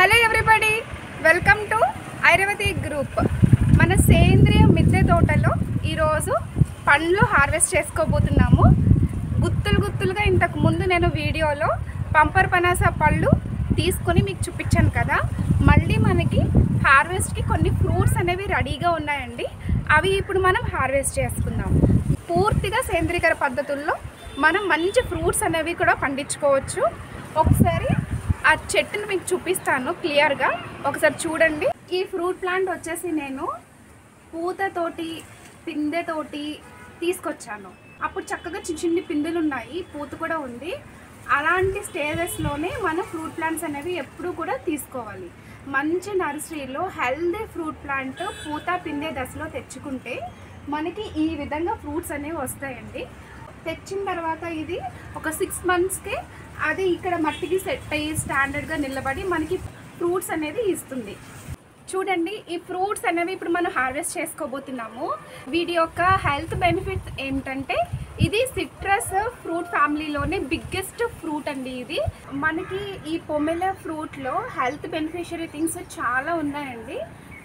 hello everybody welcome to Airavathi group మన సేంద్రియ మిద్దె తోటలో ఈరోజు పండ్లు హార్వెస్ట్ చేసుకోబోతున్నాము గుత్తులు గుత్తులుగా ఇంతకు ముందు నేను వీడియోలో పంపర్ పనాస పళ్ళు తీసుకొని మీకు చూపించాను కదా మళ్ళీ మనకి హార్వెస్ట్కి కొన్ని ఫ్రూట్స్ అనేవి రెడీగా ఉన్నాయండి అవి ఇప్పుడు మనం హార్వెస్ట్ చేసుకుందాం పూర్తిగా సేంద్రీకర పద్ధతుల్లో మనం మంచి ఫ్రూట్స్ అనేవి కూడా పండించుకోవచ్చు ఒకసారి ఆ చెట్టుని మీకు చూపిస్తాను క్లియర్గా ఒకసారి చూడండి ఈ ఫ్రూట్ ప్లాంట్ వచ్చేసి నేను పూతతోటి పిందెతోటి తీసుకొచ్చాను అప్పుడు చక్కగా చిన్న చిన్ని పిందెలు ఉన్నాయి పూత కూడా ఉంది అలాంటి స్టేజెస్లోనే మన ఫ్రూట్ ప్లాంట్స్ అనేవి ఎప్పుడూ కూడా తీసుకోవాలి మంచి నర్సరీలో హెల్దీ ఫ్రూట్ ప్లాంట్ పూత పిందె దశలో తెచ్చుకుంటే మనకి ఈ విధంగా ఫ్రూట్స్ అనేవి వస్తాయండి తెచ్చిన తర్వాత ఇది ఒక సిక్స్ మంత్స్కి అది ఇక్కడ మట్టికి సెట్ అయ్యి స్టాండర్డ్గా నిలబడి మనకి ఫ్రూట్స్ అనేది ఇస్తుంది చూడండి ఈ ఫ్రూట్స్ అనేవి ఇప్పుడు మనం హార్వెస్ట్ చేసుకోబోతున్నాము వీటి యొక్క హెల్త్ బెనిఫిట్స్ ఏంటంటే ఇది సిట్రస్ ఫ్రూట్ ఫ్యామిలీలోనే బిగ్గెస్ట్ ఫ్రూట్ అండి ఇది మనకి ఈ పొమెల ఫ్రూట్లో హెల్త్ బెనిఫిషియరీ థింగ్స్ చాలా ఉన్నాయండి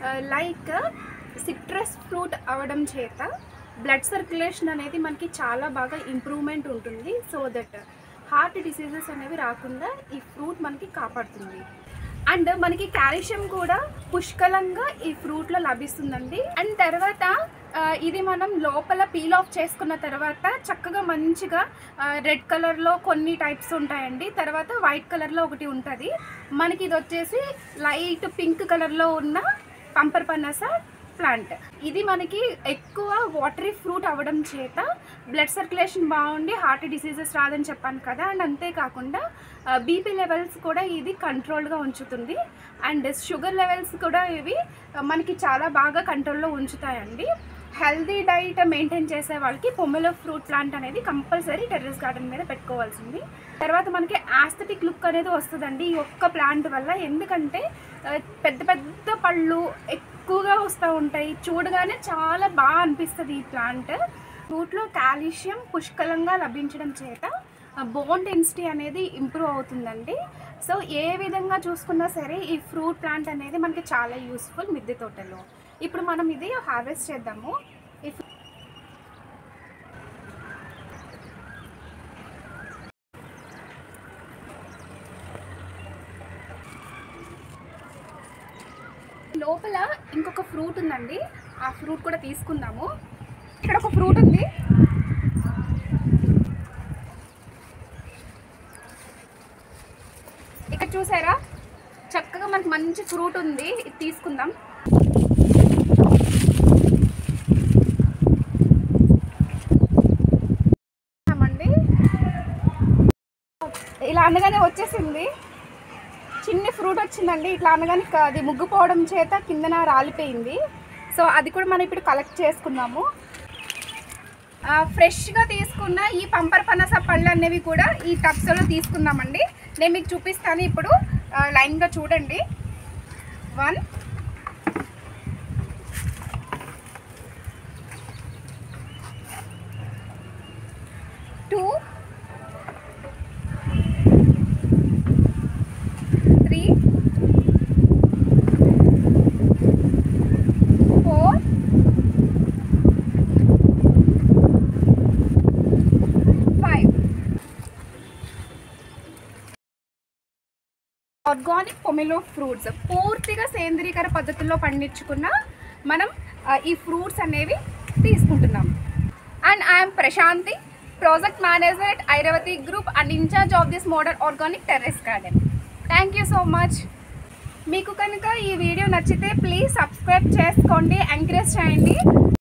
లైక్ సిట్రస్ ఫ్రూట్ అవడం చేత బ్లడ్ సర్క్యులేషన్ అనేది మనకి చాలా బాగా ఇంప్రూవ్మెంట్ ఉంటుంది సో దట్ హార్ట్ డిసీజెస్ అనేవి రాకుండా ఈ ఫ్రూట్ మనకి కాపాడుతుంది అండ్ మనకి కాల్షియం కూడా పుష్కలంగా ఈ ఫ్రూట్లో లభిస్తుందండి అండ్ తర్వాత ఆ, ఇది మనం లోపల పీల్ ఆఫ్ చేసుకున్న తర్వాత చక్కగా మంచిగా రెడ్ కలర్లో కొన్ని టైప్స్ ఉంటాయండి తర్వాత వైట్ కలర్లో ఒకటి ఉంటుంది మనకి ఇది వచ్చేసి లైట్ పింక్ కలర్లో ఉన్న పంపర్ పనస ప్లాంట్ ఇది మనకి ఎక్కువ వాటరీ ఫ్రూట్ అవ్వడం చేత బ్లడ్ సర్క్యులేషన్ బాగుండి హార్ట్ డిసీజెస్ రాదని చెప్పాను కదా అండ్ అంతేకాకుండా బీపీ లెవెల్స్ కూడా ఇది కంట్రోల్గా ఉంచుతుంది అండ్ షుగర్ లెవెల్స్ కూడా ఇవి ఆ, మనకి చాలా బాగా కంట్రోల్లో ఉంచుతాయండి హెల్దీ డైట్ మెయింటైన్ చేసే వాళ్ళకి పొమ్మెలో ఫ్రూట్ ప్లాంట్ అనేది కంపల్సరీ టెర్రస్ గార్డెన్ మీద పెట్టుకోవాల్సింది తర్వాత మనకి ఆస్థెటిక్ లుక్ అనేది వస్తుందండి ఈ ఒక్క ప్లాంట్ వల్ల ఎందుకంటే ఆ, పెద్ద పెద్ద పళ్ళు ఎక్కువగా వస్తూ ఉంటాయి చూడగానే చాలా బాగా అనిపిస్తుంది ఈ ప్లాంట్ ఫ్రూట్లో కాల్షియం పుష్కలంగా లభించడం చేత బోన్ డెన్సిటీ అనేది ఇంప్రూవ్ అవుతుందండి సో ఏ విధంగా చూసుకున్నా సరే ఈ ఫ్రూట్ ప్లాంట్ అనేది మనకి చాలా యూస్ఫుల్ మిద్దె తోటలో ఇప్పుడు మనం ఇది హార్వెస్ట్ చేద్దాము ఈ ఫ్రూ- లోపల ఇంకొక ఫ్రూట్ ఉందండి ఆ ఫ్రూట్ కూడా తీసుకుందాము ఇక్కడ ఒక ఫ్రూట్ ఉంది ఇక్కడ చూసారా చక్కగా మనకి మంచి ఫ్రూట్ ఉంది ఇది తీసుకుందాం అండి ఇలా అనగానే వచ్చేసింది చిన్ని ఫ్రూట్ వచ్చిందండి ఇట్లా అనగానే క- అది ముగ్గుపోవడం చేత కిందన రాలిపోయింది సో అది కూడా మనం ఇప్పుడు కలెక్ట్ చేసుకుందాము ఆ, ఫ్రెష్గా తీసుకున్న ఈ పంపర్ పనస పళ్ళు అనేవి కూడా ఈ టబ్స్లో తీసుకుందామండి నేను మీకు చూపిస్తాను ఇప్పుడు ఆ, లైన్గా చూడండి one two three four five organic pomelo fruits పూర్తిగా సేంద్రీకర పద్ధతుల్లో పండించుకున్న మనం ఆ, ఈ ఫ్రూట్స్ అనేవి తీసుకుంటున్నాం and I'm Prashanti project manager at Airavathi group and incharge of this model organic terrace garden thank you so much మీకు కనుక ఈ వీడియో నచ్చితే ప్లీజ్ సబ్స్క్రైబ్ చేసుకోండి ఎంకరేజ్ చేయండి